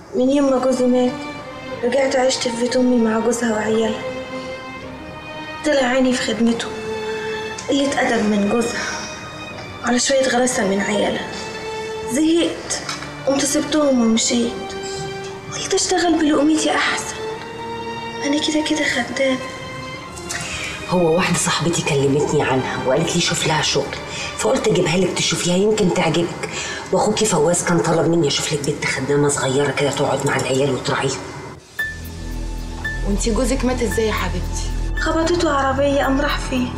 من يوم ما جوزي مات رجعت عشت في بيت أمي مع جوزها وعيالها طلع عيني في خدمته قلة أدب من جوزها على شوية غلاسة من عيالها زهقت قمت سبتهم ومشيت قلت أشتغل بلقمتي أحسن أنا كده كده خدام هو واحدة صاحبتي كلمتني عنها وقالت لي شوف لها شغل فقلت اجيبها لك تشوفيها يمكن تعجبك واخوكي فواز كان طلب مني اشوف لك بنت خدامة صغيرة كده تقعد مع العيال وتراعيهم وانتي جوزك مات ازاي يا حبيبتي خبطته عربية قام راح فين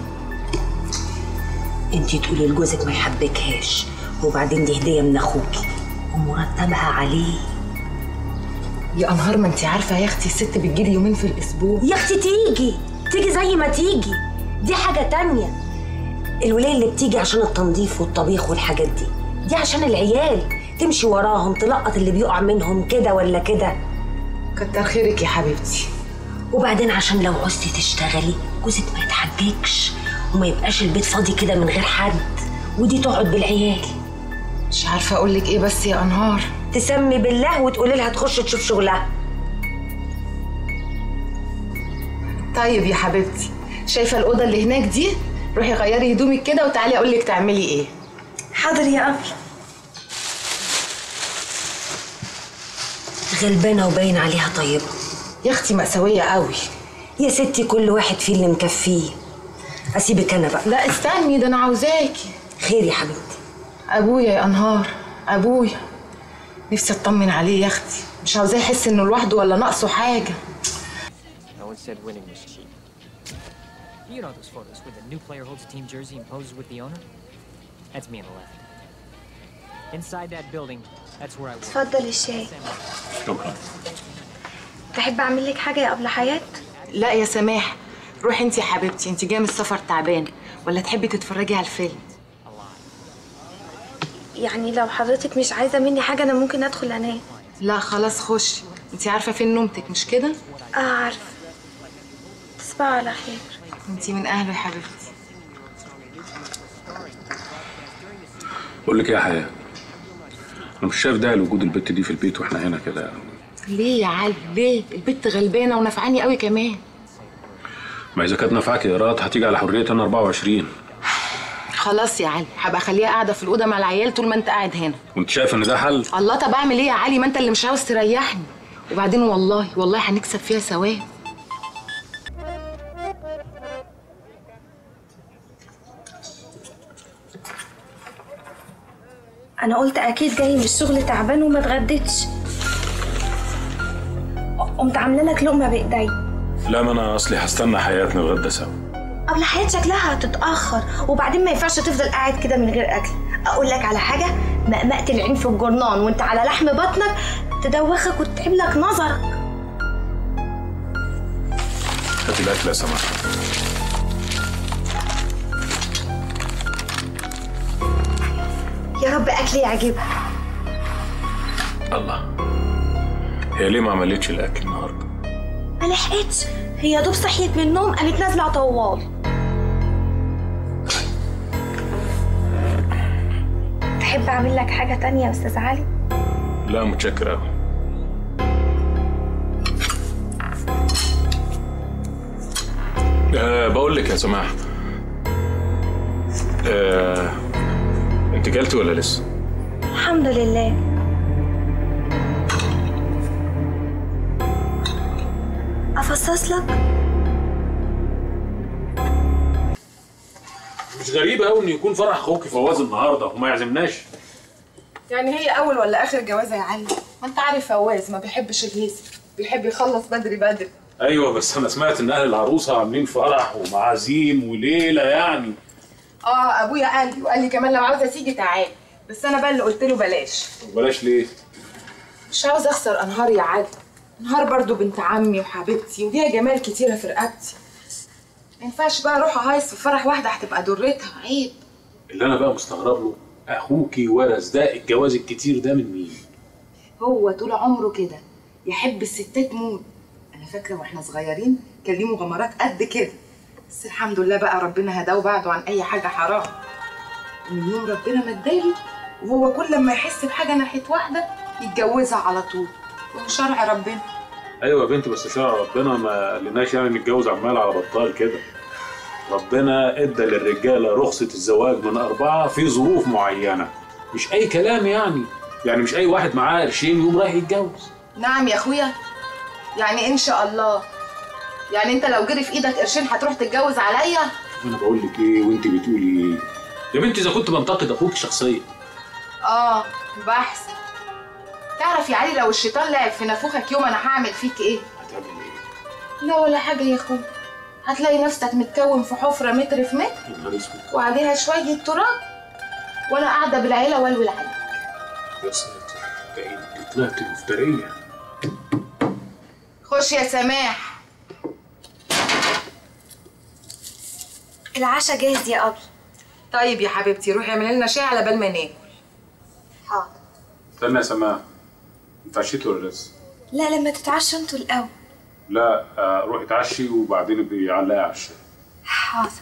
انتي تقولي لجوزك ما يحبكهاش وبعدين دي هدية من اخوكي ومرتبها عليه يا انهار ما انتي عارفه يا اختي الست بتجيلي يومين في الاسبوع يا اختي تيجي تيجي زي ما تيجي دي حاجة تانية الولاية اللي بتيجي عشان التنظيف والطبيخ والحاجات دي دي عشان العيال تمشي وراهم تلقط اللي بيقع منهم كده ولا كده كتر خيرك يا حبيبتي وبعدين عشان لو عوزتي تشتغلي جوزك ما يتحججش وما يبقاش البيت فاضي كده من غير حد ودي تقعد بالعيال مش عارفه اقول لك ايه بس يا انهار تسمي بالله وتقولي لها تخش تشوف شغلها طيب يا حبيبتي شايفه الاوضه اللي هناك دي روحي غيري هدومك كده وتعالي اقول لك تعملي ايه حاضر يا أبي غلبانه وباين عليها طيبه يا اختي مأساويه قوي يا ستي كل واحد فيه اللي مكفيه اسيبك انا بقى لا استني ده انا عاوزاكي خير يا حبيبتي ابويا يا انهار ابويا نفسي اطمن عليه يا اختي مش عاوزاه يحس انه لوحده ولا ناقصه حاجه No one said winning was cheap. You know those photos where the new player holds a team jersey and poses with the owner? That's me on the left. Inside that building, that's where I work. اتفضل الشاي شكرا تحب أعمل لك حاجة يا أبلة حياة لا يا سماح روحي انت يا حبيبتي انت جايه من السفر تعبانه ولا تحبي تتفرجي على الفيلم يعني لو حضرتك مش عايزة مني حاجة أنا ممكن أدخل أنام لا خلاص خشي انت عارفه فين نومتك مش كده اه عارفة تصبحوا على خير انت من اهله يا حبيبتي بقول لك ايه يا حياه انا مش شايف داعي لوجود البت دي في البيت واحنا هنا كده ليه يا علي ليه البت غلبانه ونفعاني قوي كمان ما اذا كانت نافعاك يا رات هتيجي على حريه انا 24 خلاص يا علي هبقى اخليها قاعده في الاوضه مع العيال طول ما انت قاعد هنا وانت شايف ان ده حل الله طب اعمل ايه يا علي ما انت اللي مش عاوز تريحني وبعدين والله والله هنكسب فيها ثواب أنا قلت أكيد جاي من الشغل تعبان وما اتغديتش قمت عاملة لك لقمة بإيدي لا ما انا اصلي هستنى حياه نتغدى سوا قبل حياة شكلها هتتأخر وبعدين ما ينفعش تفضل قاعد كده من غير أكل أقول لك على حاجة مقمقة العين في الجرنان وأنت على لحم بطنك تدوخك وتتعب لك نظرك هاتي الاكل يا سماح يا رب أكلي يعجبها الله هي ليه ما عملتش الاكل النهارده ما لحقتش هي يا دوب صحيت من النوم قامت نازلة طوال تحب أعمل لك حاجة تانية يا أستاذ علي؟ لا متشكر قوي أه بقول لك يا سماح أه انت جالتي ولا لسه؟ الحمد لله أفصص لك؟ مش غريبة قوي ان يكون فرح اخوك فواز النهارده وما يعزمناش يعني هي اول ولا اخر جوازه يا علي ما انت عارف فواز ما بيحبش الهيصه بيحب يخلص بدري بدري ايوه بس انا سمعت ان اهل العروسه عاملين فرح ومعازيم وليله يعني اه ابويا قال لي وقال لي كمان لو عاوزه تيجي تعالي بس انا بقى اللي قلت له بلاش بلاش ليه؟ مش عاوز اخسر انهار يا علي انهار برضو بنت عمي وحبيبتي وليها جمال كتيره في رقبتي ما ينفعش بقى اروح اهايص في فرح واحده هتبقى ضرتها عيب اللي انا بقى مستغرب له اخوكي ورث ده الجواز الكتير ده من مين؟ هو طول عمره كده يحب الستات موت انا فاكره واحنا صغيرين كان ليه مغامرات قد كده بس الحمد لله بقى ربنا هداه وبعده عن اي حاجه حرام من يوم ربنا ما اداله وهو كل لما يحس بحاجه ناحيه واحده يتجوزها على طول وشرع ربنا ايوه يا بنتي بس شرع ربنا ما قالناش يعني نتجوز عمال على بطال كده ربنا ادى للرجاله رخصه الزواج من اربعه في ظروف معينه مش اي كلام يعني يعني مش اي واحد معاه قرشين يقوم رايح يتجوز نعم يا اخويا يعني ان شاء الله يعني انت لو جري في ايدك قرشين هتروح تتجوز عليا انا بقول لك ايه وانت بتقولي ايه يا بنتي اذا كنت بنتقد اخوك شخصيا اه بحسن تعرف يا علي لو الشيطان لعب في نافوخك يوم انا هعمل فيك ايه هتعمل ايه لا ولا حاجه يا اخويا هتلاقي نفسك متكون في حفره متر في متر يا نهار اسود وعليها شويه تراب وانا قاعده بالعيله والول عليك يا ساتر ده انت طلعت مفتريه خش يا سماح العشاء جاهز يا أبي طيب يا حبيبتي روحي اعملي لنا شاي على بال ما ناكل حاضر استنى يا سماح انت عشيت ولا لسه؟ لا لما تتعشوا انتوا الأول لا آه، روحي اتعشي وبعدين بيعلقي على الشاي حاضر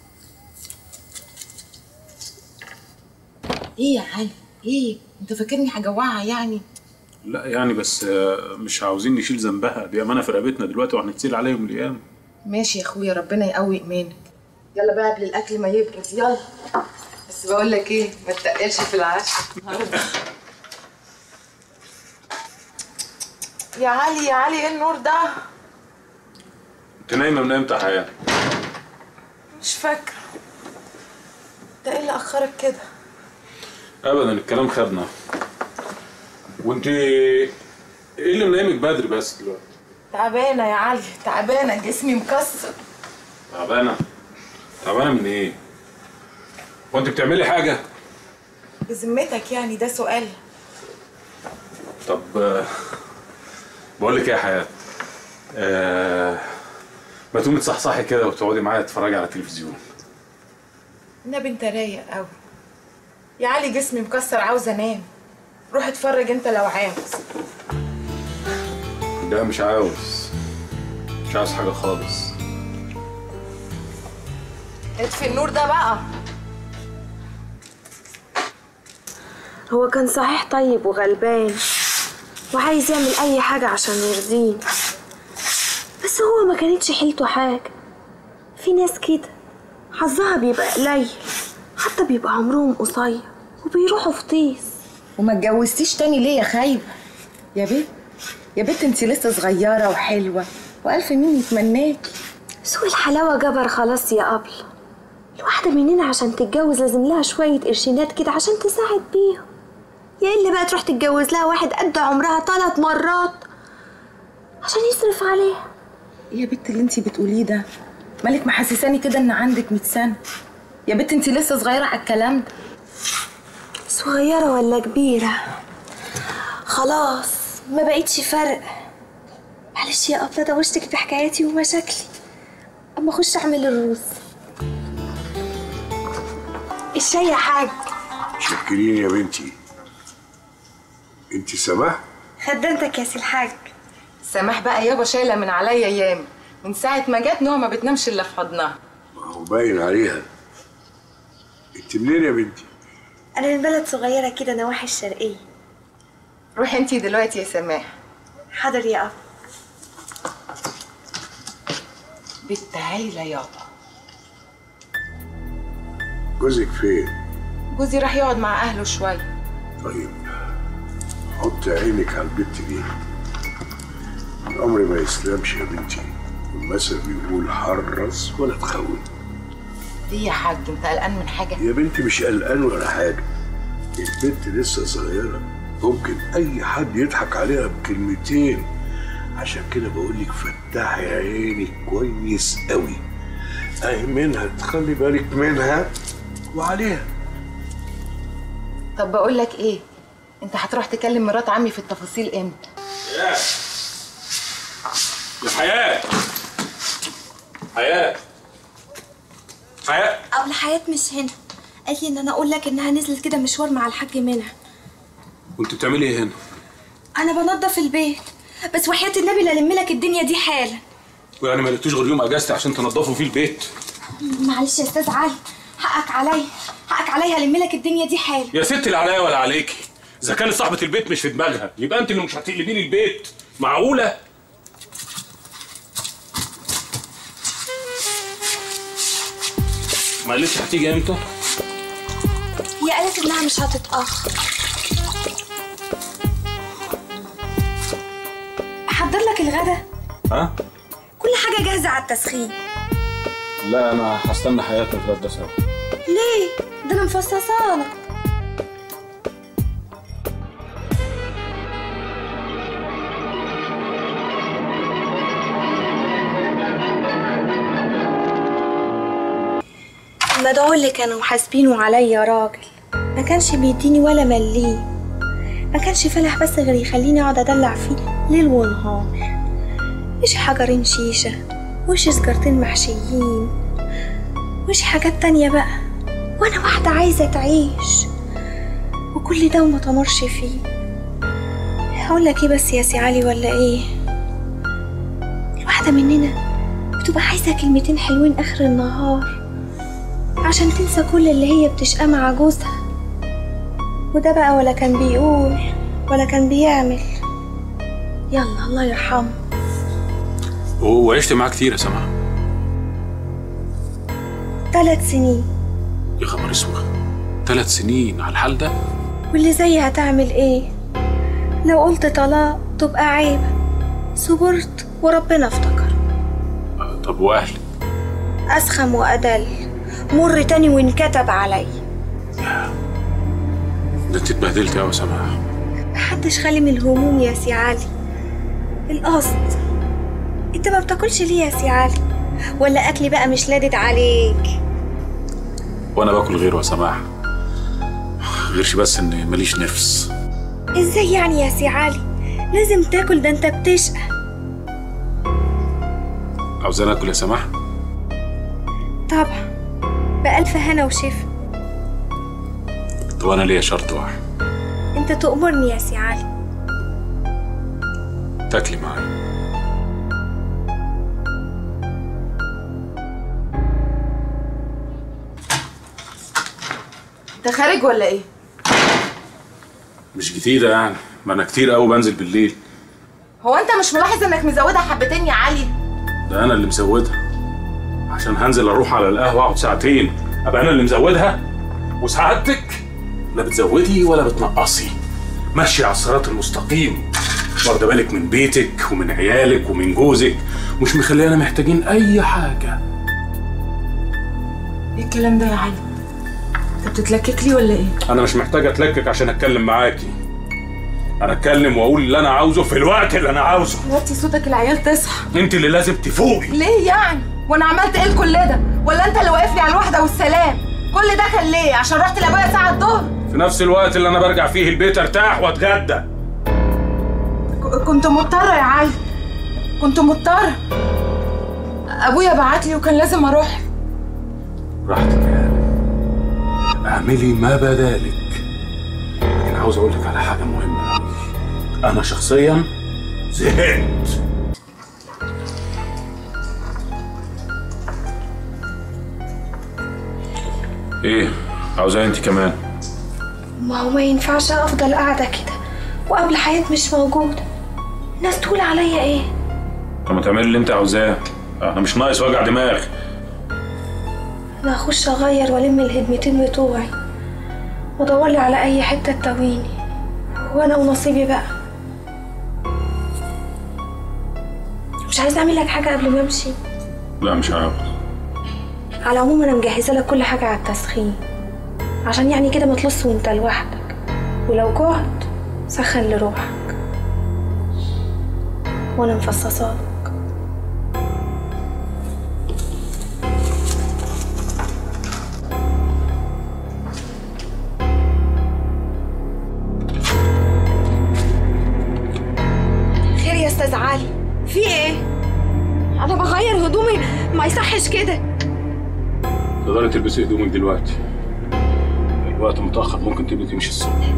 ايه يا علي ايه انت فاكرني هجوعها يعني لا يعني بس آه، مش عاوزين نشيل ذنبها دي امانه في رقبتنا دلوقتي وهنتسال عليهم الايام ماشي يا اخويا ربنا يقوي ايمانك يلا بقى قبل الاكل ما يبرد يلا بس بقول لك ايه ما تتقلش في العشاء يا علي يا علي ايه النور ده انت نايمه من امتى يا حياه؟ مش فاكره ده ايه اللي اخرك كده ابدا الكلام خدنا وانت ايه اللي منامك بدري بس دلوقتي؟ تعبانه يا علي تعبانه جسمي مكسر تعبانه تعبانه من ايه؟ وانت بتعملي حاجه؟ بذمتك يعني ده سؤال طب آه، بقول لك ايه يا حياه آه ما تقومي تصحصحي كده وتقعدي معايا تتفرجي على التلفزيون النبي انت رايق قوي يا علي جسمي مكسر عاوز انام روح اتفرج انت لو عاوز لا مش عاوز مش عاوز حاجه خالص اطفي النور ده بقى هو كان صحيح طيب وغلبان وعايز يعمل أي حاجة عشان يرضيني بس هو ما كانتش حيلته حاجة في ناس كده حظها بيبقى قليل حتى بيبقى عمرهم قصير وبيروحوا في طيس وما اتجوزتيش تاني ليه يا خايبه يا بنت يا بنت انت لسه صغيره وحلوه والف مين يتمناكي سوق الحلاوة جبر خلاص يا أبل الواحدة مننا عشان تتجوز لازم لها شوية قرشينات كده عشان تساعد بيهم يا إلا بقى تروح تتجوز لها واحد قد عمرها ثلاث مرات عشان يصرف عليها ايه يا بنت اللي انت بتقوليه ده مالك محسساني كده ان عندك 100 سنه يا بنت انت لسه صغيره على الكلام ده صغيرة ولا كبيرة خلاص ما بقيتش فرق معلش يا أبلة دوشتك بحكاياتي ومشاكلي أما أخش أعمل الرز الشاي يا حاج شكرين يا بنتي انت سماح خدمتك يا سي الحاج سماح بقى يابا شايله من عليا ياما من ساعه ما جت نوع ما بتنامش الا في حضنها ما هو باين عليها انت منين يا بنتي أنا من بلد صغيرة كده نواحي الشرقية روحي انت دلوقتي يا سماح حاضر يا أب بنت عيله يابا جوزك فين جوزي راح يقعد مع اهله شويه طيب حط عينك على البت دي الامر ما يسلمش يا بنتي المثل بيقول حرص ولا تخون ليه يا حاج انت قلقان من حاجه يا بنتي مش قلقان ولا حاجه البنت لسه صغيره ممكن اي حد يضحك عليها بكلمتين عشان كده بقول لك فتحي عينك كويس قوي اهي منها تخلي بالك منها وعليها طب بقول لك ايه انت هتروح تكلم مرات عمي في التفاصيل امتى يا حياه حياه حياه أبلة حياة مش هنا قالت لي إن أنا أقول لك إنها نزلت كده مشوار مع الحاج منها كنت بتعملي ايه هنا؟ أنا بنضف البيت بس وحياة النبي لا ألم لك الدنيا دي حالا ويعني ما لقيتوش غير يوم اجازتي عشان تنضفوا فيه البيت معلش يا أستاذ علي حقك عليا حقك عليا هلم لك الدنيا دي حالا يا ستي لا عليا ولا عليكي اذا كانت صاحبه البيت مش في دماغها يبقى انت اللي مش هتقلبي لي البيت معقوله ما قالتش هتيجي امتى هي قالت انها مش هتتأخر احضر لك الغدا ها كل حاجة جاهزة على التسخين لا انا هستنى حياه نتغدى سوا ليه؟ ده انا مفصصالك المدعو اللي كانوا حاسبينه عليا راجل ما كانش بيديني ولا مليه ما كانش فالح بس غير يخليني اقعد ادلع فيه ليل ونهار مش حجرين شيشة وش سجارتين محشيين وش حاجات تانية بقى وانا واحدة عايزة تعيش وكل ده وما تمرش فيه هقول لك ايه بس يا سي علي ولا ايه الواحدة مننا بتبقى عايزة كلمتين حلوين اخر النهار عشان تنسى كل اللي هي بتشقى مع جوزها وده بقى ولا كان بيقول ولا كان بيعمل يلا الله يرحمه وعشت معاه كتير يا سماح ثلاث سنين يا خبر اسود ثلاث سنين على الحال ده واللي زي هتعمل ايه لو قلت طلاق تبقى عيب صبرت وربنا افتكر آه، طب واهلي اسخم وادل مر تاني وانكتب علي ده انت اتبهدلت قوي يا سماح محدش خالي من الهموم يا سي علي القصد انت ما بتاكلش ليه يا سي علي ولا اكلي بقى مش لادد عليك وانا باكل غيره يا سماح غيرش بس ان ماليش نفس ازاي يعني يا سي علي لازم تاكل ده انت بتشقى عاوزاني اكل يا سماح طبعا بألف هنا وشفا طب انا ليا شرط واحد انت تأمرني يا سي علي تاكلي معايا انت خارج ولا ايه مش جديده يعني ما انا كتير قوي بنزل بالليل هو انت مش ملاحظ انك مزودها حبتين يا علي ده انا اللي مزودها عشان هنزل اروح على القهوه اقعد ساعتين ابقى انا اللي مزودها وسعادتك لا بتزودي ولا بتنقصي ماشي على الصراط المستقيم واخده بالك من بيتك ومن عيالك ومن جوزك مش مخلينا محتاجين اي حاجه ايه الكلام ده يا علي انت بتتلكك لي ولا ايه انا مش محتاج اتلكك عشان اتكلم معاكي انا اتكلم واقول اللي انا عاوزه في الوقت اللي انا عاوزه وطي صوتك العيال تصحى انت اللي لازم تفوقي ليه يعني وانا عملت ايه لكل ده ولا انت اللي واقف لي على الوحده والسلام كل ده كان ليه عشان رحت لابويا ساعه الظهر في نفس الوقت اللي انا برجع فيه البيت ارتاح واتغدى ك- كنت مضطره يا علي كنت مضطره ابويا بعت لي وكان لازم اروح براحتك يا هانم اعملي ما بدالك لكن عاوز اقول لك على حاجه مهمه قوي انا شخصيا زهقت ايه عاوزاه انت كمان ما هو ما ينفعش افضل قاعده كده وقبل حياة مش موجوده الناس تقول عليا ايه طب ما تعملي اللي انت عاوزاه انا مش ناقص وجع دماغ انا هخش اغير والم الهدمتين بتوعي وادور لي على اي حته تتويني وانا ونصيبي بقى مش عايزه اعمل لك حاجه قبل ما امشي لا مش عاوز على العموم انا مجهزه لك كل حاجه على التسخين عشان يعني كده ما تلص وانت لوحدك ولو جعت سخن لروحك وانا مفصصاك خير يا استاذ علي في ايه انا بغير هدومي ما يصحش كده تقدري تلبسي هدومك دلوقتي الوقت متاخر ممكن تبقي تمشي الصبح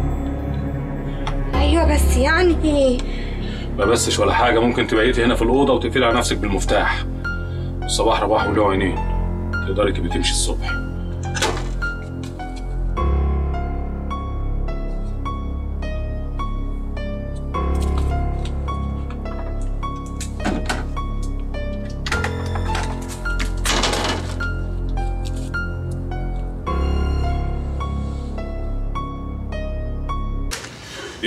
ايوه بس يعني ما بسش ولا حاجه ممكن تبقيتي هنا في الاوضه وتقفلي على نفسك بالمفتاح الصباح رباح وله عينين تقدري تبقي تمشي الصبح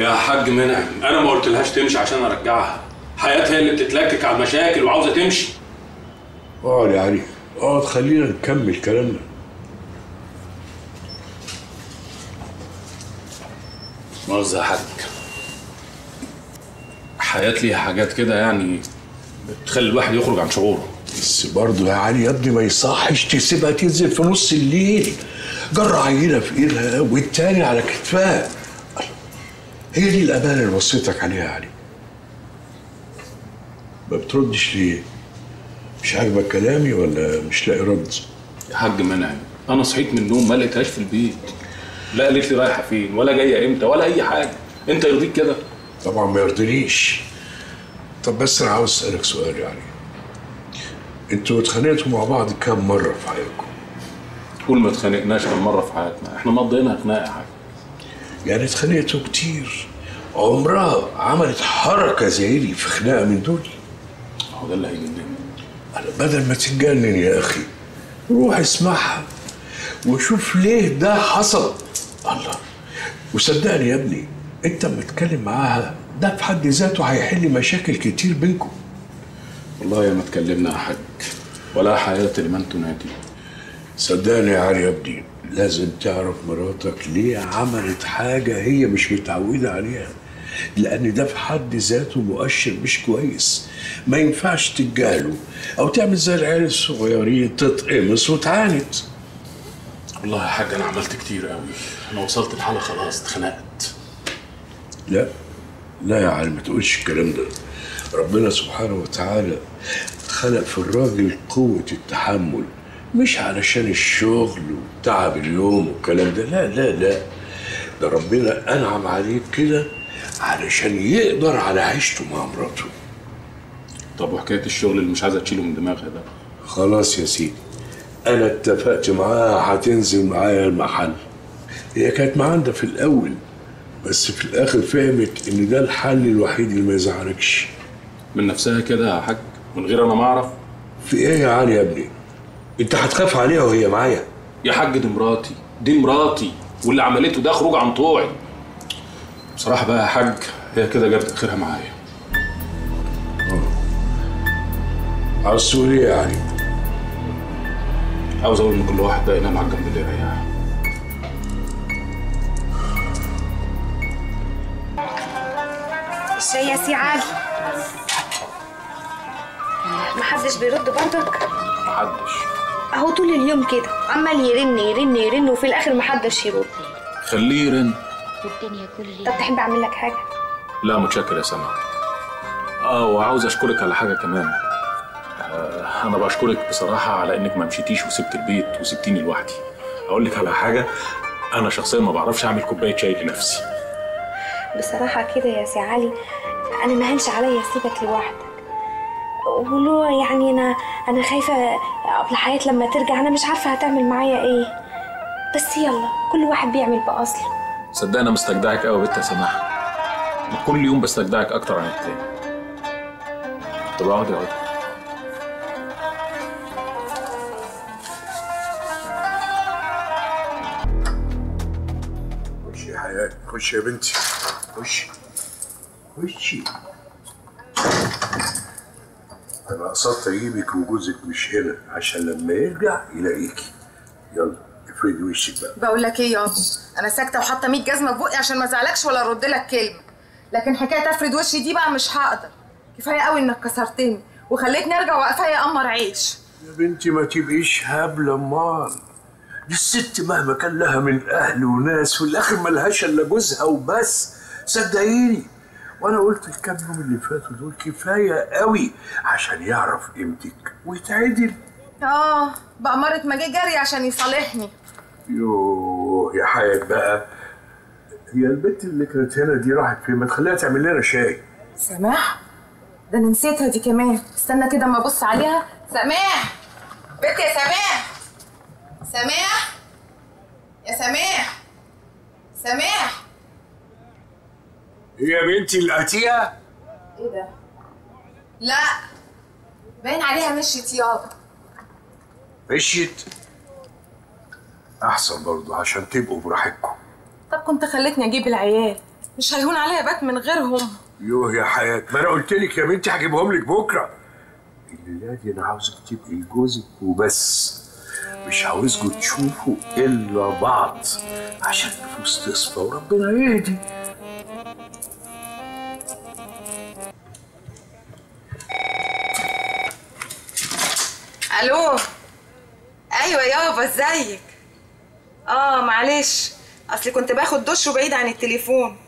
يا حاج منعم انا ما قلتلهاش تمشي عشان ارجعها حياتها هي اللي بتتلكك على المشاكل وعاوزه تمشي اقعد يا علي اقعد خلينا نكمل كلامنا مؤاخذة يا حاج حياة ليها حاجات كده يعني بتخلي الواحد يخرج عن شعوره بس برضه يا علي يا ابني ما يصحش تسيبها تنزل في نص الليل جرى عينه في ايدها والتاني على كتفها هي دي الامانه اللي وصيتك عليها يا علي ما بتردش ليه؟ مش عاجبك كلامي ولا مش لاقي رد؟ يا حاج منعم انا صحيت من النوم ما لقيتهاش في البيت لا قالت لي رايحه فين ولا جايه امتى ولا اي حاجه انت يرضيك كده طبعا ما يرضينيش طب بس انا عاوز اسالك سؤال يعني انتوا اتخانقتوا مع بعض كام مره في حياتكم؟ قول ما اتخانقناش كم مره في حياتنا احنا مضينا خناقه يا حاج يعني اتخانقتوا كتير عمرها عملت حركه زي دي في خناقه من دول هو ده اللي هيجنني أنا بدل ما تتجنن يا اخي روح اسمعها وشوف ليه ده حصل الله وصدقني يا ابني انت لما تتكلم معاها ده في حد ذاته هيحل مشاكل كتير بينكم والله يا ما اتكلمنا يا حاج ولا حياه لمن تنادي صدقني يا علي يا ابني لازم تعرف مراتك ليه عملت حاجة هي مش متعودة عليها لأن ده في حد ذاته مؤشر مش كويس ما ينفعش تتجاهله أو تعمل زي العيال الصغيرين تتقمص وتعاند والله يا حاج انا عملت كتير قوي انا وصلت لحاله خلاص اتخنقت لا لا يا علي ما تقولش الكلام ده ربنا سبحانه وتعالى خلق في الراجل قوة التحمل مش علشان الشغل وتعب اليوم والكلام ده لا لا لا ده ربنا أنعم عليه كده علشان يقدر على عيشته مع مراته طب وحكايه الشغل اللي مش عايزه تشيله من دماغها ده خلاص يا سيدي أنا اتفقت معاها هتنزل معايا المحل هي كانت معانا في الأول بس في الآخر فهمت إن ده الحل الوحيد اللي ما يزعلكش من نفسها كده يا حاج من غير انا ما اعرف في إيه يا علي يا ابني؟ أنت هتخاف عليها وهي معايا يا حاج دي مراتي دي مراتي واللي عملته ده خروج عن طوعي بصراحه بقى يا حاج هي كده جابت اخرها معايا عاوز تقول إيه يا علي؟ عاوز اقول ان كل واحد ده ينام على الجنب اللي يريحه الشاي يا سي علي محدش بيرد برضك محدش اهو طول اليوم كده عمال يرن يرن يرن وفي الاخر محدش يرد خليه يرن طب تحب اعمل لك حاجه لا متشكر يا سما اه وعاوز اشكرك على حاجه كمان آه انا بشكرك بصراحه على انك ما مشيتيش وسبت البيت وسبتيني لوحدي اقول لك على حاجه انا شخصيا ما بعرفش اعمل كوبايه شاي لنفسي بصراحه كده يا سي علي انا ما هنش عليا اسيبك لوحدك ولو يعني انا انا خايفه قبل حياة لما ترجع انا مش عارفه هتعمل معايا ايه بس يلا كل واحد بيعمل باصله صدق انا مستجدعك قوي يا بنت يا سماح كل يوم بستجدعك اكتر عن التاني طب اقعدي اقعدي خش يا حياة خش يا بنتي خش خشي انا قصدت اجيبك وجوزك مش هنا عشان لما يرجع يلاقيكي يلا افردي وشك بقى بقول لك ايه يابا انا ساكته وحاطه 100 جزمه في بقي عشان ما ازعلكش ولا ارد لك كلمه لكن حكايه افرد وشي دي بقى مش هقدر كفايه قوي انك كسرتني وخليتني ارجع وقفايه امر عيش يا بنتي ما تبقيش هبلة امال دي الست مهما كان لها من اهل وناس في الاخر ملهاش الا جوزها وبس صدقيني وانا قلت الكام يوم اللي فاتوا دول كفايه قوي عشان يعرف قيمتك ويتعدل اه بأمارة ما جه جري عشان يصالحني يوه يا حياة بقى هي البنت اللي كانت هنا دي راحت فين ما تخليها تعمل لنا شاي سماح ده انا نسيتها دي كمان استنى كده اما ابص عليها سماح بنت يا سماح سماح يا سماح سماح هي بنتي لقيتيها ايه ده لا باين عليها مشيت يابا مشيت احسن برضه عشان تبقوا براحتكم طب كنت خلتني اجيب العيال مش هيهون عليا بات من غيرهم يوه يا حياة ما انا قلت لك يا بنتي هجيبهم لك بكره الليله دي انا عاوزك تبقي لجوزك وبس مش عاوزكوا تشوفوا الا بعض عشان النفوس تصفى وربنا يهدي الو ايوه يابا ازيك اه معلش اصلي كنت باخد دش وبعيد عن التليفون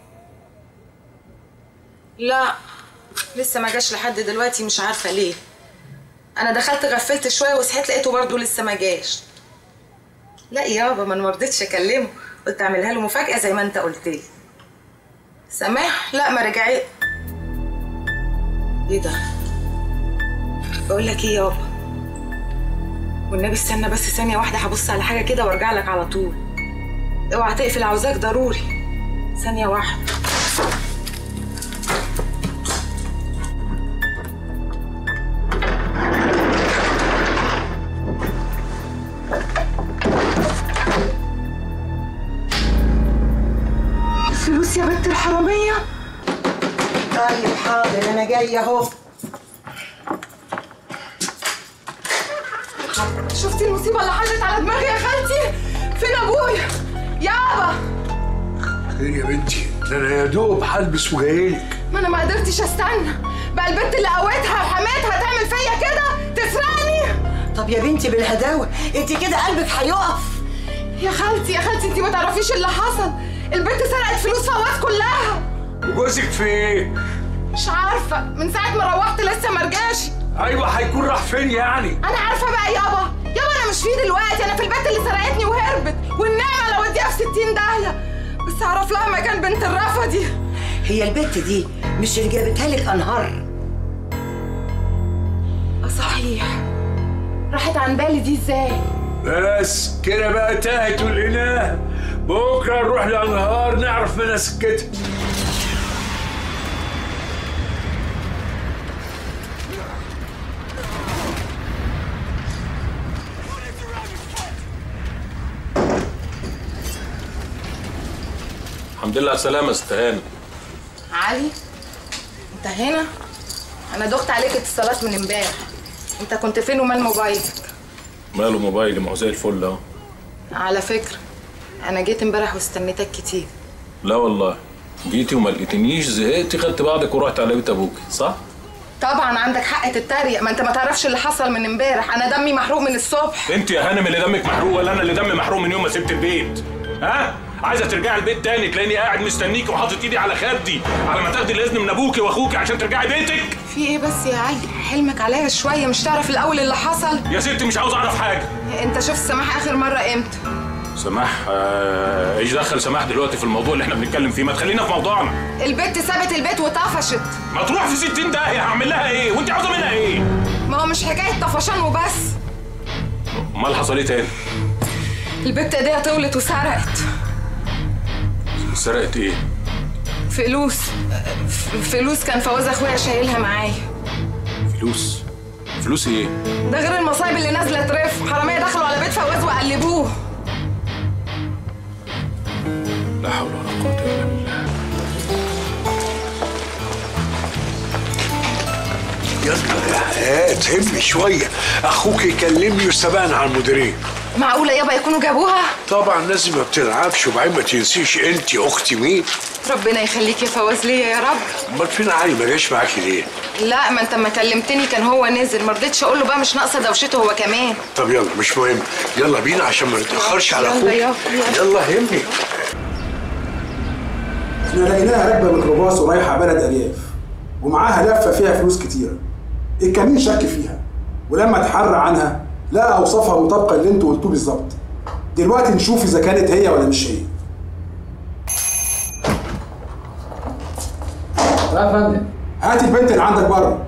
لا لسه ما جاش لحد دلوقتي مش عارفه ليه انا دخلت غفلت شويه وصحيت لقيته برضه لسه ما جاش لا يابا ما انا مرضتش اكلمه قلت اعملها له مفاجاه زي ما انت قلت لي سماح لا ما رجعت ايه ده بقول لك ايه يابا والنبي استنى بس ثانية واحدة هبص على حاجة كده وارجع لك على طول اوعى تقفل عاوزاك ضروري ثانية واحدة الفلوس يا بنت الحرامية طيب حاضر انا جايه اهو شفتي المصيبة اللي حلت على دماغي يا خالتي فين ابويا يابا خير يا بنتي ده انا يا دوب هلبس وجايلك ما انا ما قدرتش استنى بقى البنت اللي قوتها وحماتها تعمل فيا كده تسرقني طب يا بنتي بالهداوه انت كده قلبك هيقف يا خالتي يا خالتي انت ما تعرفيش اللي حصل البنت سرقت فلوس فواز كلها وجوزك فين؟ مش عارفه من ساعه ما روحت لسه ما رجعش ايوه هيكون راح فين يعني؟ انا عارفه بقى يابا يابا انا مش فيه دلوقتي انا في البنت اللي سرقتني وهربت والنعمه لو اديها في 60 داهيه بس اعرف لها مكان بنت الرفه دي هي البت دي مش اللي جابتها لك انهار اه صحيح راحت عن بالي دي ازاي بس كده بقى تاهت والإله بكره نروح لأنهار نعرف منها سكتها الحمد لله على السلامه يا ست هانم علي انت هنا انا دخت عليك اتصالات من امبارح انت كنت فين ومال موبايلك ماله موبايلي ما هو زي الفل اهو على فكره انا جيت امبارح واستنيتك كتير لا والله جيتي وما لقيتنيش زهقتي خدت بعضك ورحت على بيت ابوكي صح؟ طبعا عندك حق تتريق ما انت ما تعرفش اللي حصل من امبارح انا دمي محروق من الصبح انت يا هانم اللي دمك محروق ولا انا اللي دمي محروق من يوم ما سبت البيت ها عايزه ترجعي البيت تاني تلاقيني قاعد مستنيكي وحاطط ايدي على خدي على ما تاخدي الاذن من ابوكي واخوكي عشان ترجعي بيتك في ايه بس يا علي حلمك عليا شويه مش تعرف الاول اللي حصل يا ستي مش عاوز اعرف حاجه انت شفت سماح اخر مره امتى سماح آه، ايش دخل سماح دلوقتي في الموضوع اللي احنا بنتكلم فيه ما تخلينا في موضوعنا البت سابت البيت وطفشت ما تروح في 60 داهيه هعمل لها ايه وانت عاوزه منها ايه ما هو مش حكايه طفشان وبس امال حصل ايه تاني البت ايديها طولت وسرقت سرقت ايه فلوس ف- فلوس كان فواز اخويا شايلها معايا فلوس فلوس ايه ده غير المصايب اللي نازله ترف حراميه دخلوا على بيت فواز وقلبوه لا حول ولا قوه الا بالله يلا يا حياة همي شوية أخوك يكلمني وسبقنا على المديرين معقوله يابا يكونوا جابوها طبعا لازم ما بتلعبش وبعدين ما تنسيش انت اختي مين ربنا يخليك يا فواز ليا يا رب امال فين علي ما جاش معاكي ليه لا ما انت ما كلمتني كان هو نازل ما رضيتش اقول له بقى مش ناقصه دوشته هو كمان طب يلا مش مهم يلا بينا عشان ما نتاخرش على يلا اخوك يلا، يلا. يلا همي احنا لقيناها راكبه ميكروباص ورايحه بلد ارياف ومعاها لفه فيها فلوس كتيره الكمين شك فيها ولما اتحرى عنها لقى اوصافها مطابقه اللي انتوا قلتوه بالظبط دلوقتي نشوف اذا كانت هي ولا مش هي يا فندم هات البنت اللي عندك بره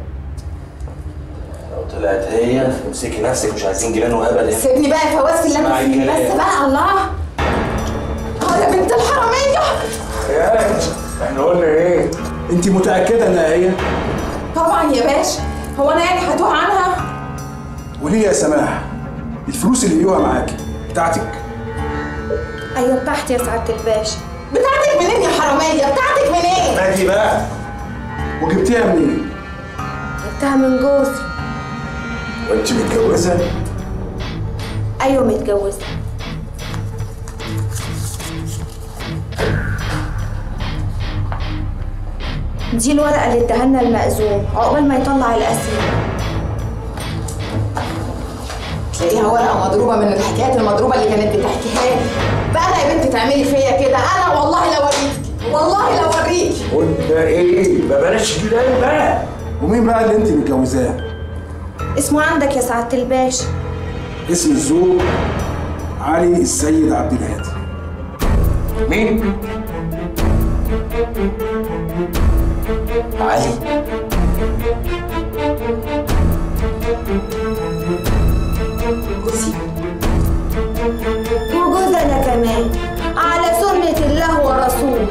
لو طلعت هي امسكي نفسك مش عايزين جيران ابدا سيبني بقى يا فواز في اللي انا اسمعي فيه الكلام. بس بقى الله اه يا بنت الحراميه احنا قلنا ايه انت متاكده انها هي طبعا يا باشا هو انا يعني هتوه عنها وليه يا سماح الفلوس اللي لقيوها معاكي بتاعتك ايوه بتاعتي يا سعاده الباشا بتاعتك منين يا حراميه بتاعتك منين هاتي بقى وجبتيها منين؟ جبتها من جوزي وانت متجوزه ايوه متجوزه دي الورقه اللي اداها لنا المأذون عقبال ما يطلع الاسير تلاقيها ورقه مضروبه من الحكايات المضروبه اللي كانت بتحكيها لي بقى انا يا بنتي تعملي فيا كده انا والله لو اوريكي والله لو اوريكي قلنا ايه ما بلاش جدال بقى ومين بقى اللي انت متجوزاه؟ اسمه عندك يا سعاده الباشا اسم الزوج علي السيد عبد الهادي مين؟ علي جوزي وجوز انا كمان على سنه الله ورسوله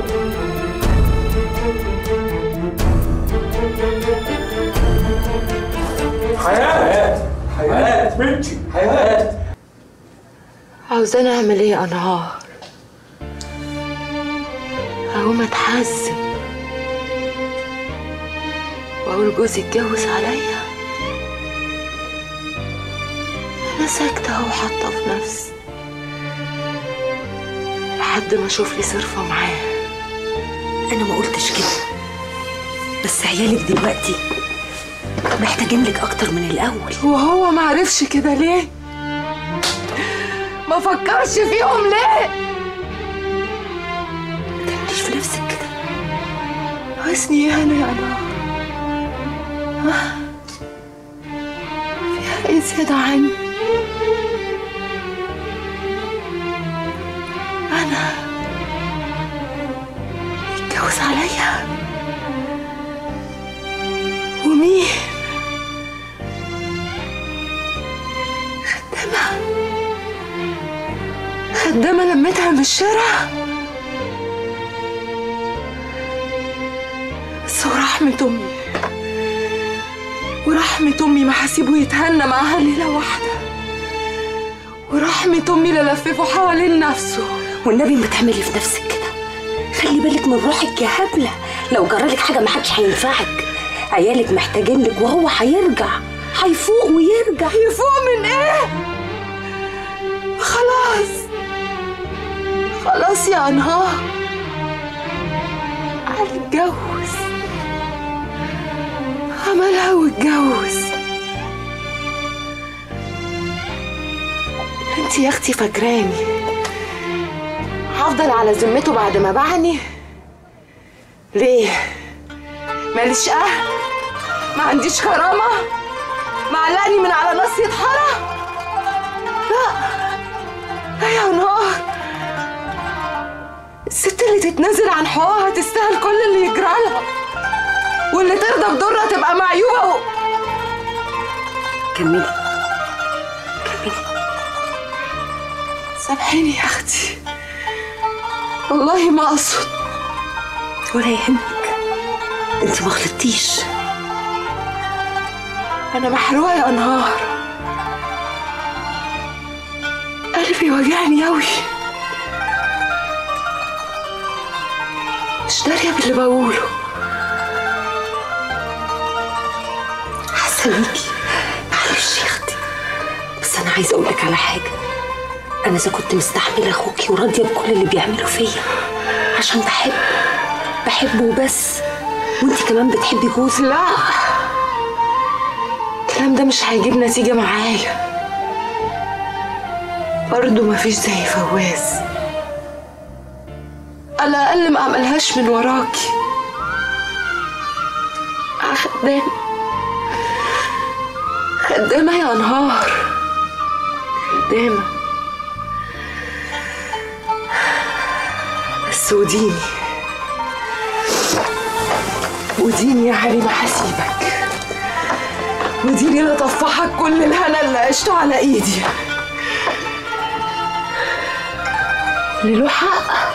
حياة حياة بنتي حياة عاوزاني اعمل ايه يا انهار اقوم اتحزن واقول جوزي اتجوز عليا انا ساكته اهو حاطه في نفسي لحد ما اشوف لي صرفه معاه انا ما قلتش كده بس عيالك دلوقتي محتاجين لك اكتر من الاول وهو ما عرفش كده ليه ما فكرش فيهم ليه مش في نفسك كده حسني انا يا نهار آه. فيها ايه زيادة عني انا يتجوز عليا ومين خدامة خدامة لمتها من الشارع بس ورحمة أمي ورحمة أمي ما هسيبه يتهنى معاها ليلة واحدة ورحمة أمي لا لففه حوالين نفسه والنبي ما تعملي في نفسك كده خلي بالك من روحك يا هبله لو جرالك حاجه ما حدش هينفعك عيالك محتاجين لك وهو هيرجع هيفوق ويرجع يفوق من ايه؟ خلاص خلاص يا انهار علي اتجوز عملها واتجوز انت يا اختي فاكراني هفضل على ذمته بعد ما باعني ليه ماليش اهل ما عنديش كرامه معلقني من على ناصية حارة لا لا يا نهار الست اللي تتنازل عن حقوقها تستاهل كل اللي يجرالها واللي ترضى بدورها تبقى معيوبة و... كملي سامحيني يا اختي والله ما اقصد ولا يهمك انت ما غلطتيش انا محروقه يا انهار قلبي وجعني اوي مش داريه باللي بقوله حاسه بيكي معلش يا اختي بس انا عايزه اقول لك على حاجه انا اذا كنت مستحمله اخوكي وراضيه بكل اللي بيعمله فيا عشان بحب بحبه وبس وانت كمان بتحبي جوزك لا الكلام ده مش هيجيب نتيجة معايا برضه مفيش زي فواز على الأقل ما عملهاش من وراكي خدامة خدامة يا نهار خدامة بس وديني وديني يا علي ما هسيبك وديني لا طفحك كل الهنا اللي عشته على ايدي اللي له حق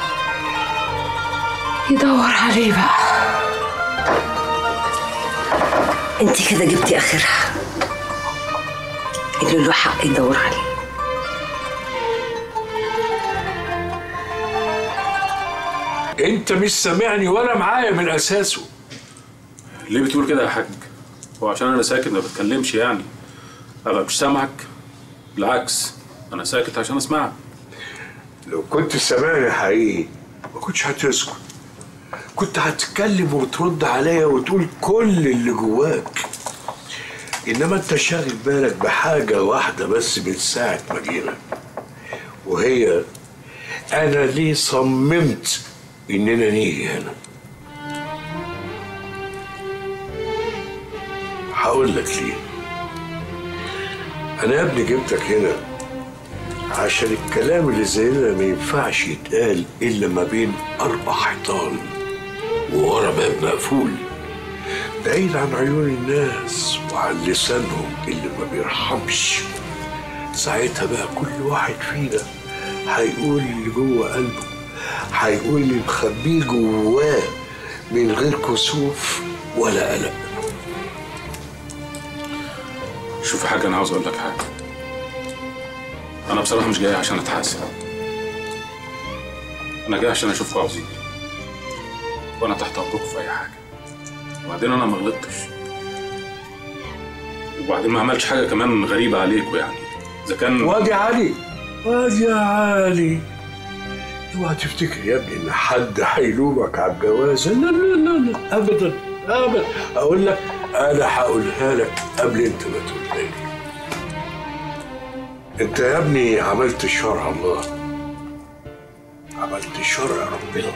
يدور عليه بقى انت كده جبتي اخرها اللي له حق يدور عليه انت مش سامعني ولا معايا من اساسه ليه بتقول كده يا حاج هو عشان انا ساكت ما بتكلمش يعني ابقى مش سامعك بالعكس انا ساكت عشان اسمعك لو كنت سامعني حقيقي ما كنتش هتسكت كنت هتتكلم وترد عليا وتقول كل اللي جواك انما انت شاغل بالك بحاجه واحده بس من ساعه ما جينا وهي انا ليه صممت اننا نيجي هنا هقول لك ليه انا يا ابني جبتك هنا عشان الكلام اللي زينا ما ينفعش يتقال الا ما بين اربع حيطان وورا باب مقفول بعيد عن عيون الناس وعن لسانهم اللي ما بيرحمش ساعتها بقى كل واحد فينا هيقول اللي جوه قلبه هيقول اللي مخبيه جواه من غير كسوف ولا قلق شوف يا حاج انا عاوز اقول لك حاجه انا بصراحه مش جاي عشان اتحاسب انا جاي عشان اشوفكم عاوزين وانا تحت امركم في اي حاجه وبعدين انا ما غلطتش وبعدين ما عملتش حاجه كمان غريبه عليكم يعني اذا كان وادي علي وادي علي اوعى تفتكر يا ابني ان حد هيلومك على الجوازه لا لا لا لا ابدا ابدا اقول لك انا هقولها لك قبل انت ما تقولها لي انت يا ابني عملت شرع الله عملت شرع ربنا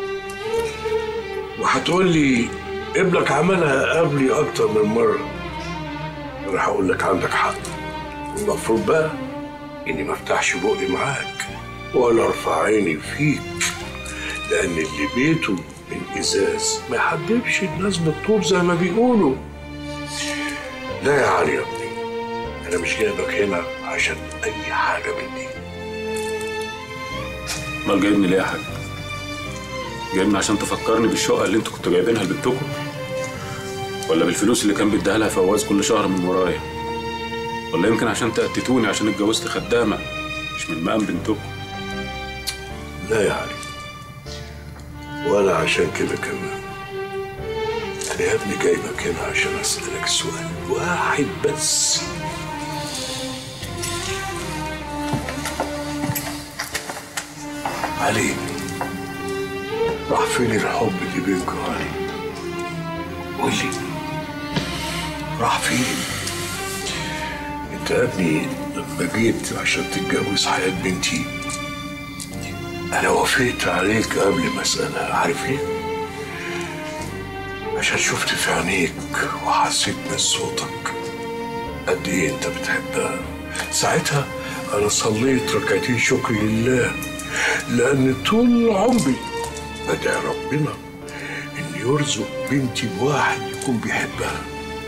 وهتقول لي ابنك عملها قبلي اكتر من مره انا هقول لك عندك حق المفروض بقى اني ما افتحش بقي معاك ولا ارفع عيني فيك لان اللي بيته من ازاز ما يحببش الناس بالطوب زي ما بيقولوا لا يا علي يا ابني انا مش جايبك هنا عشان اي حاجه من دي امال جايبني ليه يا حاج جايبني عشان تفكرني بالشقه اللي انتوا كنتوا جايبينها لبنتكم ولا بالفلوس اللي كان بيديها لها فواز كل شهر من ورايا ولا يمكن عشان تأتتوني عشان اتجوزت خدامه مش من مقام بنتكم لا يا علي ولا عشان كده كمان انا يا ابني جايبك هنا عشان اسالك سؤال واحد بس علي راح فين الحب اللي بينكم يا علي قول لي راح فين انت يا ابني لما جيت عشان تتجوز حياة بنتي انا وافقت عليك قبل ما اسالها عارف ليه عشان شفت في عينيك وحسيت من صوتك قد ايه انت بتحبها ساعتها انا صليت ركعتين شكر لله لان طول عمري بدعي ربنا ان يرزق بنتي بواحد يكون بيحبها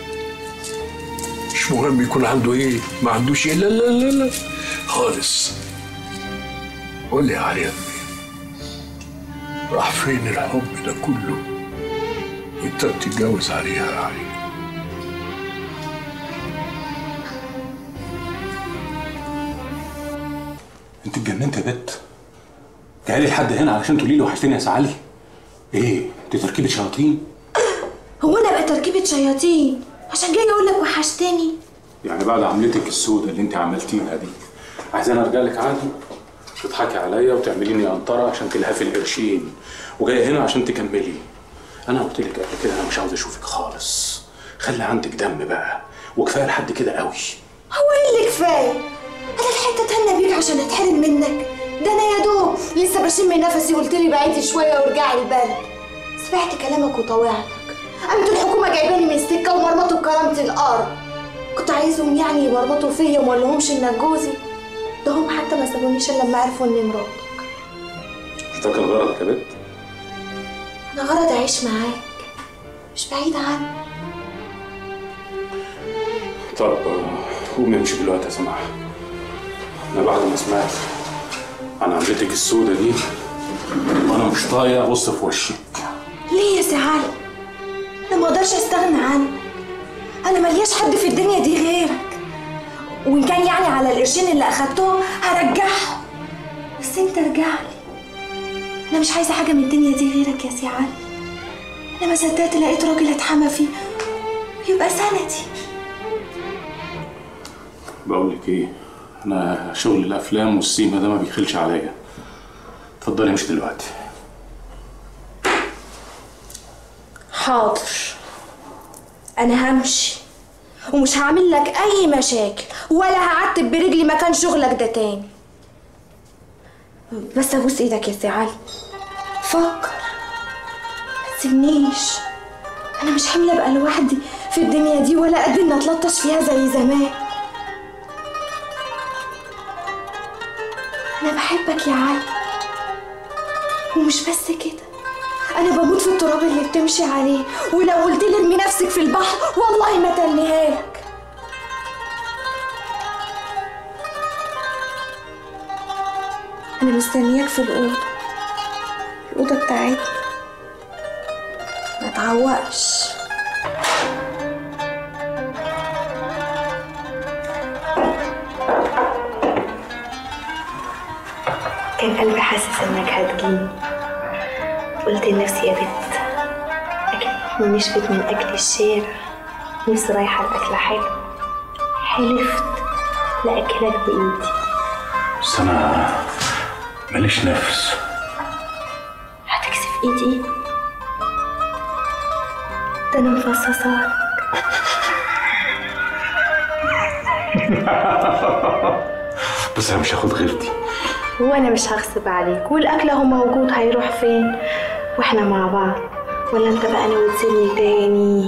مش مهم يكون عنده ايه ما عندوش ايه لا لا لا لا خالص قول لي يا علي يا ابني راح فين الحب ده كله وانت بتتجوز عليها يا علي انت اتجننت يا بت جاي لحد هنا علشان تقولي لي وحشتني يا سعالي ايه انت تركيبه شياطين هو انا بقى تركيبة شياطين عشان جاي اقول لك وحشتني يعني بعد عملتك السودة اللي انت عملتيها دي عايزاني ارجع لك عادي تضحكي عليا وتعمليني قنطره عشان تلهفي القرشين وجايه هنا عشان تكملي انا قلت لك قبل كده انا مش عاوز اشوفك خالص خلي عندك دم بقى وكفايه لحد كده قوي هو ايه اللي كفايه انا الحته تهنى بيك عشان اتحرم منك ده انا يا دوب لسه بشم نفسي وقلت لي بعيدي شويه وارجعي البلد سمعت كلامك وطوعتك قامت الحكومه جايباني من السكه ومرمطوا بكرامه الارض كنت عايزهم يعني يمرمطوا فيا وما لهمش انك جوزي ده هم حتى ما سابونيش الا لما عرفوا اني مراتك مش ده كان غرضك يا بت انا غرض اعيش معاك مش بعيد عنك طب آه، قوم نمشي دلوقتي يا سماح انا بعد ما سمعت عن عملتك السودة دي وانا مش طايق ابص في وشك ليه يا سي علي انا ما اقدرش استغنى عنك انا ملياش حد في الدنيا دي غيرك وان كان يعني على القرشين اللي اخدتهم هرجعهم بس انت ارجع لي انا مش عايزه حاجه من الدنيا دي غيرك يا سي علي انا ما صدقت لقيت راجل اتحمى فيه يبقى سندي بقول لك ايه انا شغل الافلام والسيما ده ما بيخلش عليا اتفضلي مش دلوقتي حاضر انا همشي ومش هعمل لك اي مشاكل ولا هعتب برجلي مكان شغلك ده تاني بس ابوس ايدك يا سي علي فكر ما تسيبنيش انا مش حامله ابقى لوحدي في الدنيا دي ولا قد اني اتلطش فيها زي زمان انا بحبك يا علي ومش بس كده انا بموت في التراب اللي بتمشي عليه ولو قلت لي ارمي نفسك في البحر والله ما تنيها لك انا مستنياك في الاوضه الاوضه بتاعتنا ما تعوقش كان قلبي حاسس انك هتجيني قلت لنفسي يا بت اكيد ما نشفت من اكل الشارع نفسي رايحه الاكل حلو حلفت لاكلك بايدي بس انا ماليش نفس هتكسف ايدي ده انا مفصصاك بس انا مش هاخد غير دي وانا مش هغصب عليك والاكل اهو موجود هيروح فين واحنا مع بعض ولا انت بقى ناوي تسيبني تاني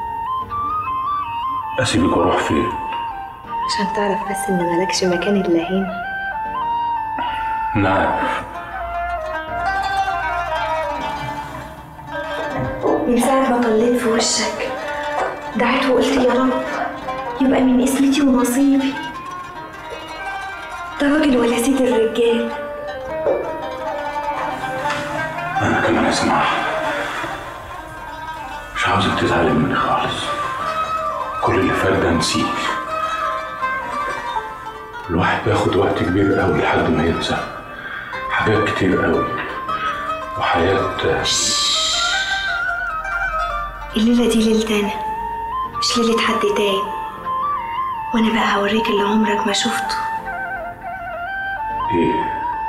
اسيبك واروح فين عشان تعرف بس ان مالكش مكان الا هنا نعم من ساعة ما طليت في وشك دعيت وقلت يا رب يبقى من اسمتي ونصيبي ده راجل ولا سيد الرجال انا كمان اسمع مش عاوزك تزعلي مني خالص كل اللي فات ده نسيه الواحد بياخد وقت كبير قوي لحد ما ينسى حاجات كتير قوي وحياة الليلة دي ليلتنا مش ليلة حد تاني وانا بقى هوريك اللي عمرك ما شفته ايه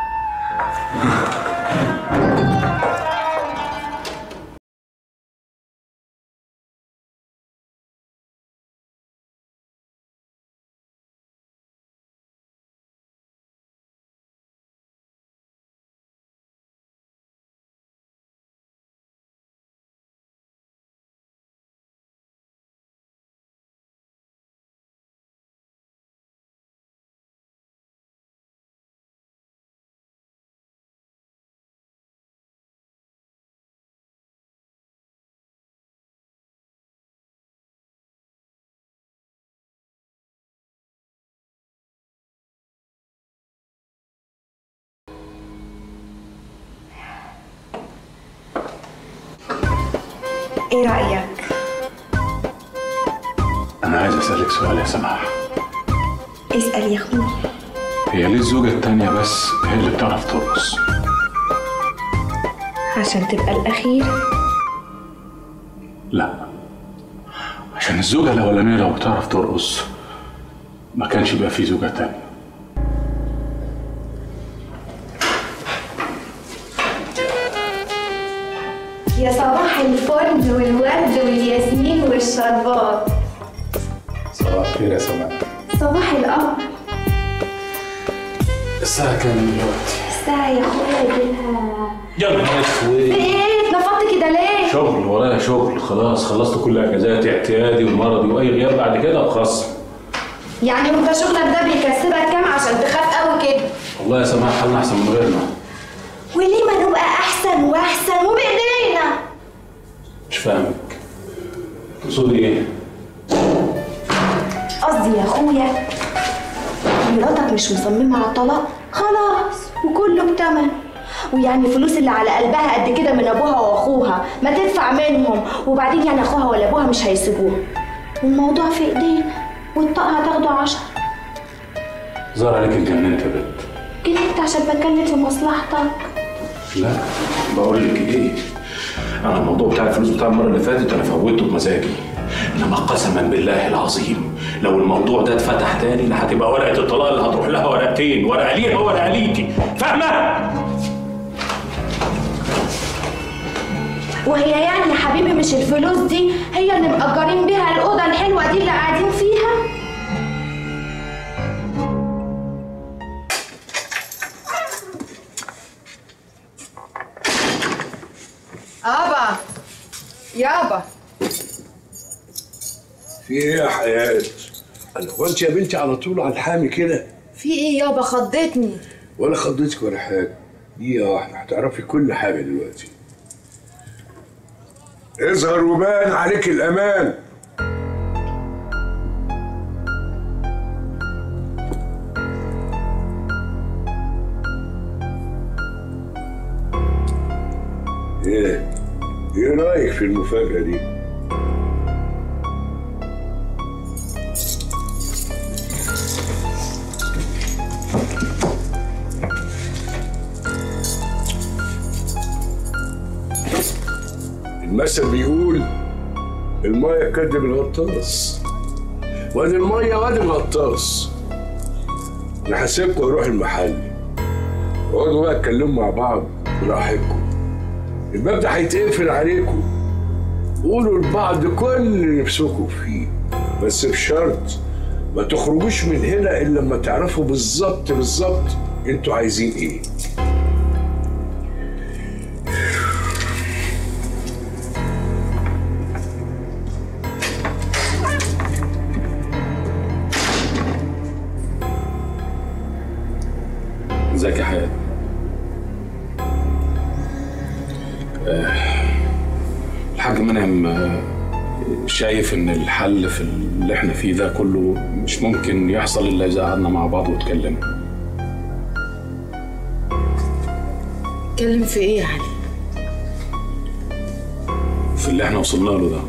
ايه رأيك؟ انا عايز اسألك سؤال يا سماح اسأل يا اخوي هي ليه الزوجة التانية بس هي اللي بتعرف ترقص عشان تبقى الأخير لا عشان الزوجة الأولانية لو بتعرف ترقص ما كانش يبقى في زوجة تانية يا صباح الفل والورد والياسمين والشربات صباح الخير يا سماح صباح القمر الساعة كام دلوقتي؟ الساعة يا اخويا جيلها يا نهار اسود ايه اتنفضت كده ليه؟ شغل ورايا شغل خلاص خلصت كل اجازاتي اعتيادي والمرضي واي غياب بعد كده بخصم يعني وانت شغلك ده بيكسبك كام عشان تخاف قوي كده؟ والله يا سماح حالنا احسن من غيرنا وليه ما نبقى احسن واحسن وبايدينا؟ مش فاهمك تقصدي ايه؟ قصدي يا اخويا مراتك مش مصممة على الطلاق خلاص وكله بتمن ويعني الفلوس اللي على قلبها قد كده من ابوها واخوها ما تدفع منهم وبعدين يعني اخوها ولا ابوها مش هيسيبوها والموضوع في ايدينا والطاقة هتاخده عشر ظهر عليك اتجننت يا بنت جيت عشان بتكلم في مصلحتك لا بقول لك ايه انا الموضوع بتاع الفلوس بتاع المره اللي فاتت انا فوتته بمزاجي انما قسما بالله العظيم لو الموضوع ده اتفتح تاني لا هتبقى ورقه الطلاق اللي هتروح لها ورقتين ورقه ليها وورقه ليكي فاهمه؟ وهي يعني يا حبيبي مش الفلوس دي هي اللي مأجرين بيها الأوضة الحلوة دي اللي قاعدين فيها ابا يابا في ايه يا حياة؟ انا هو انت يا بنتي على طول على الحامي كده في ايه يابا خضتني ولا خضتك ولا حاجه دقيقه واحده هتعرفي كل حاجه دلوقتي اظهر وبان عليك الامان ايه ايه رايك في المفاجاه دي المثل بيقول المية كدب الغطاس وادي المية وادي الغطاس انا هسيبكم واروح المحل اقعدوا بقى اتكلموا مع بعض براحتكم الباب ده هيتقفل عليكم قولوا لبعض كل اللي نفسكم فيه بس بشرط ما تخرجوش من هنا الا لما تعرفوا بالظبط بالظبط انتوا عايزين ايه ازيك يا حياة آه، الحاج منعم آه، شايف ان الحل في اللي احنا فيه ده كله مش ممكن يحصل الا اذا قعدنا مع بعض واتكلمنا اتكلم في ايه يا علي في اللي احنا وصلنا له ده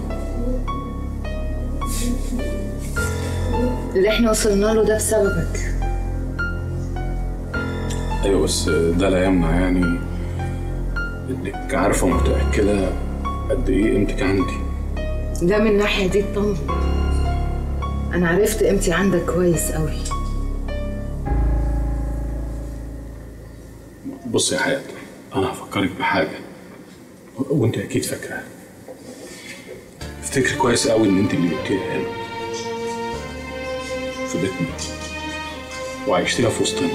اللي احنا وصلنا له ده بسببك ايوه بس ده لا يمنع يعني انك عارفه ومتاكده قد ايه قيمتك عندي ده من الناحية دي اطمن انا عرفت قيمتي عندك كويس قوي بص يا حياة انا هفكرك بحاجه وانت اكيد فاكرها افتكر كويس قوي ان انت اللي جبتيها هنا في بيتنا وعيشتيها في وسطنا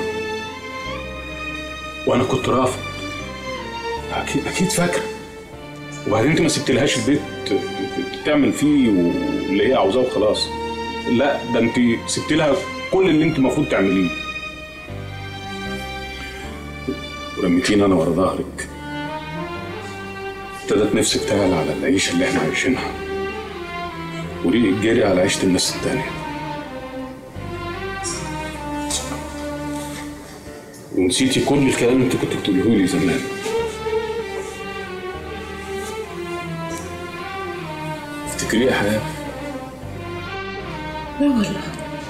وانا كنت رافض اكيد اكيد فاكره وبعدين انت ما سبتلهاش البيت تعمل فيه واللي هي عاوزاه وخلاص لا ده انت سبت لها كل اللي انت المفروض تعمليه ورميتيني انا ورا ظهرك ابتدت نفسك تعلى على العيشه اللي احنا عايشينها وريقك جري على عيشه الناس التانيه ونسيتي كل الكلام اللي انت كنت بتقوله لي زمان افتكريه يا حياه لا والله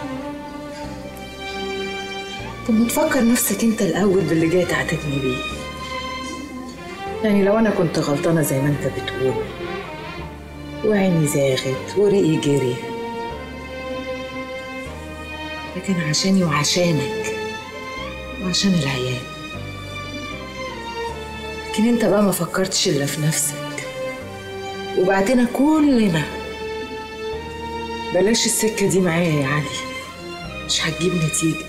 طب ما تفكر نفسك انت الاول باللي جاي تعاتبني بيه يعني لو انا كنت غلطانه زي ما انت بتقول وعيني زاغت وريقي جري لكن عشاني وعشانك وعشان العيال لكن انت بقى ما فكرتش الا في نفسك وبعتنا كلنا بلاش السكة دي معايا يا علي مش هتجيب نتيجة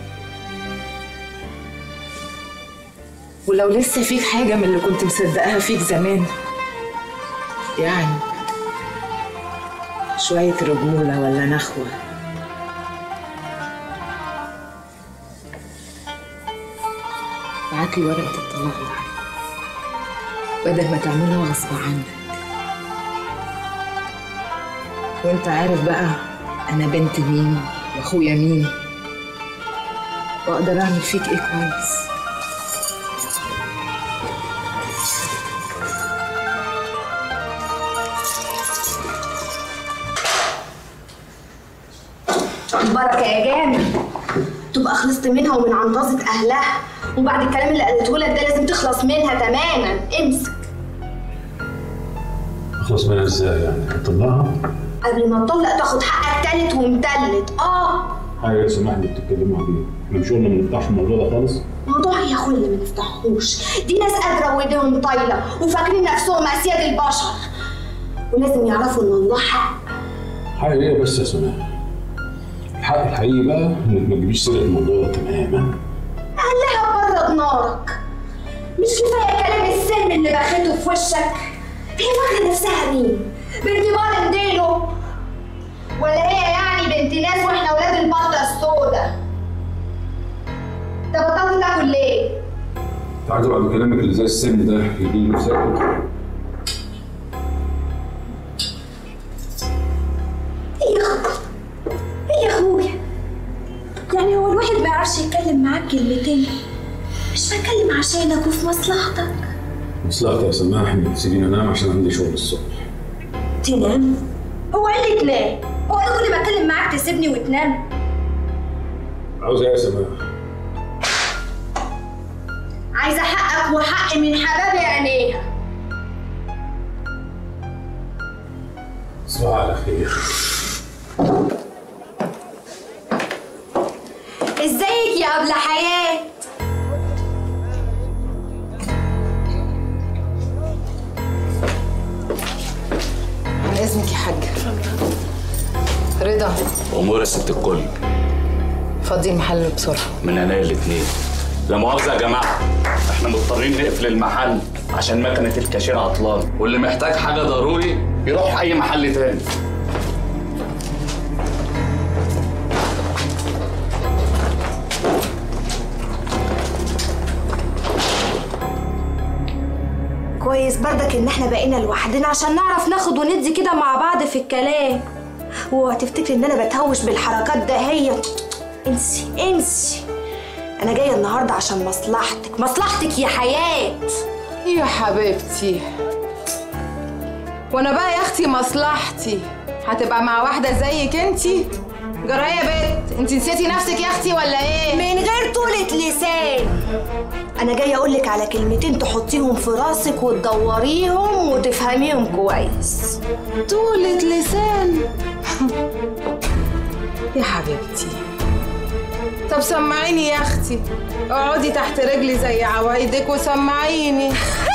ولو لسه فيك حاجة من اللي كنت مصدقاها فيك زمان يعني شوية رجولة ولا نخوة بعتلي ورقة الطلاق يا علي بدل ما تعملها غصب عنك وانت عارف بقى انا بنت مين واخويا مين واقدر اعمل فيك ايه كويس بركة يا جامد تبقى خلصت منها ومن عنطزة أهلها وبعد الكلام اللي قالته لك ده لازم تخلص منها تماما امسك اخلص منها ازاي يعني هتطلعها قبل ما تطلق تاخد حقك تالت ومتلت اه حاجه يا سماح اللي بتتكلموا عليها احنا مش قلنا ما نفتحش الموضوع ده خالص موضوع يا اخويا اللي ما نفتحوش دي ناس قادره وايديهم طايله وفاكرين نفسهم اسياد البشر ولازم يعرفوا ان الله حق حاجه ايه بس يا سماح الحق الحقيقي بقى انك ما تجيبيش سيره الموضوع ده تماما قال لها برد نارك مش كفايه كلام السن اللي باخته في وشك هي واخده نفسها مين؟ بنت بار ديلو ولا هي يعني بنت ناس واحنا ولاد البطه السودا انت بطلت تاكل ليه؟ تعالى بعد كلامك اللي زي السن ده يجي نفسك ايه يا اخويا؟ ايه يا اخويا؟ يعني هو الواحد ما يعرفش يتكلم معاك كلمتين مش بتكلم عشانك وفي مصلحتك مصلحتي يا سماح انك تسيبيني انام عشان عندي شغل الصبح تنام؟ هو ايه اللي تنام؟ هو انا كل ما اتكلم معاك تسيبني وتنام؟ عاوز ايه يا سماح عايزه حقك وحق من حباب عينيها تصبح على خير ازيك يا ابله حياه عن اذنك يا حاجه رضا امور يا ست الكل فضي المحل بسرعه من عينيا الاتنين لا مؤاخذه يا جماعه احنا مضطرين نقفل المحل عشان مكنه الكاشير عطلان واللي محتاج حاجه ضروري يروح اي محل تاني كويس برضك ان احنا بقينا لوحدنا عشان نعرف ناخد وندي كده مع بعض في الكلام واوعى تفتكري ان انا بتهوش بالحركات ده هي انسي انسي انا جايه النهارده عشان مصلحتك مصلحتك يا حياه يا حبيبتي وانا بقى يا اختي مصلحتي هتبقى مع واحده زيك انتي جرايه يا بنت انت نسيتي نفسك يا اختي ولا ايه من غير طولة لسان انا جايه اقولك على كلمتين تحطيهم في راسك وتدوريهم وتفهميهم كويس طولة لسان يا حبيبتي طب سمعيني يا اختي اقعدي تحت رجلي زي عوايدك وسمعيني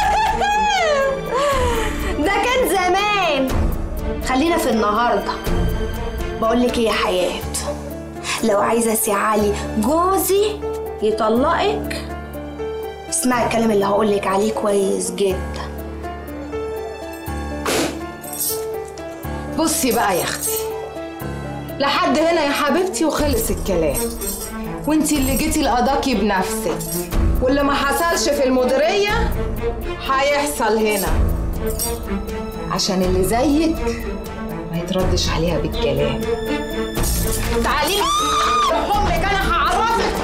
ده كان زمان خلينا في النهارده بقولك ايه يا حياه لو عايزه سي علي جوزي يطلقك اسمعي الكلام اللي هقولك عليه كويس جدا بصي بقى يا اختي لحد هنا يا حبيبتي وخلص الكلام وانتي اللي جيتي لقضاكي بنفسك واللي ما حصلش في المديرية هيحصل هنا عشان اللي زيك ما يتردش عليها بالكلام تعالي امك انا هعرفك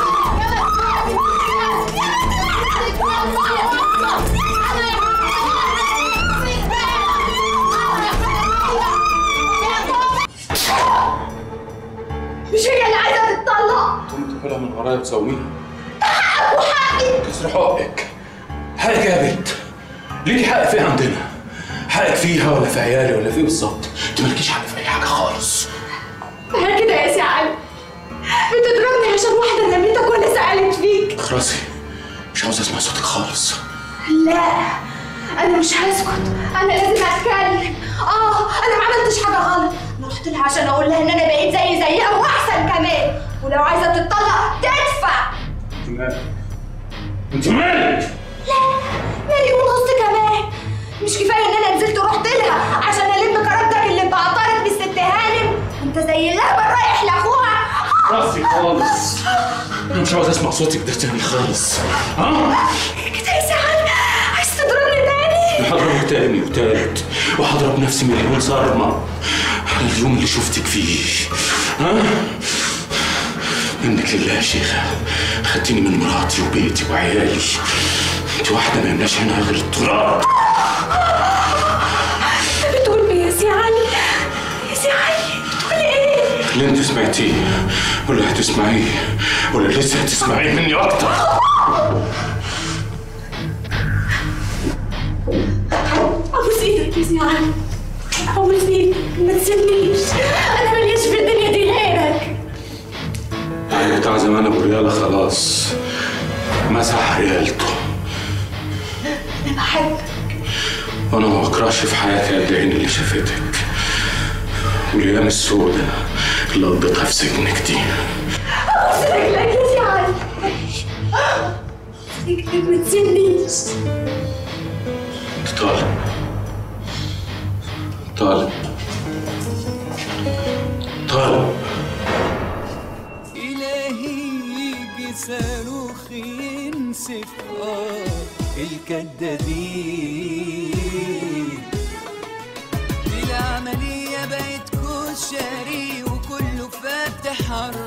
مش هي اللي عايزه تتطلق تقوم تاكلها من ورايا وتسويها حقك وحقي كسر حقك حقك يا بنت ليكي حق فين عندنا حقك فيها ولا في عيالي ولا في إيه بالظبط انت مالكيش حق في اي حاجه خالص هي كده يا سي علي بتضربني عشان واحده نميتك وانا سالت فيك خلاصي مش عاوز اسمع صوتك خالص لا انا مش هسكت انا لازم اتكلم اه انا ما عملتش حاجه غلط انا رحت لها عشان اقول لها ان انا بقيت زي زيها واحسن كمان ولو عايزه تتطلق تدفع انت مالك انت مالك لا مالي ونص كمان مش كفايه ان انا نزلت ورحت لها عشان الم كرامتك اللي بعطرت بالست هانم انت زي اللهبل رايح لاخوها راسي خالص انا مش عاوز اسمع صوتك ده تاني خالص ها كده يا سي علي عايز تضربني تاني هضربك تاني وتالت وهضرب نفسي مليون صرمة على اليوم اللي شفتك فيه ها منك لله يا شيخة خدتيني من مراتي وبيتي وعيالي انت واحدة ما يملاش هنا غير التراب بتقول ايه يا سي علي يا سي علي بتقول ايه اللي انت سمعتيه ولا هتسمعيه ولا لسه هتسمعيه مني اكتر ابوس ايدك يا زياد ابوس ايدك ما تسيبنيش انا ماليش في الدنيا دي غيرك يعني بتاع زمان ابو رياله خلاص مسح ريالته انا بحبك وانا ما بكرهش في حياتي قد عين اللي شافتك والايام السوداء اللي قضيتها في سجنك دي ابوس رجلك يا زياد رجلك ما تسيبنيش طالب طالب طالب إلهي يجي صاروخ ينسف آه الكدابين دي العملية بقت كشري وكله فاتح الراس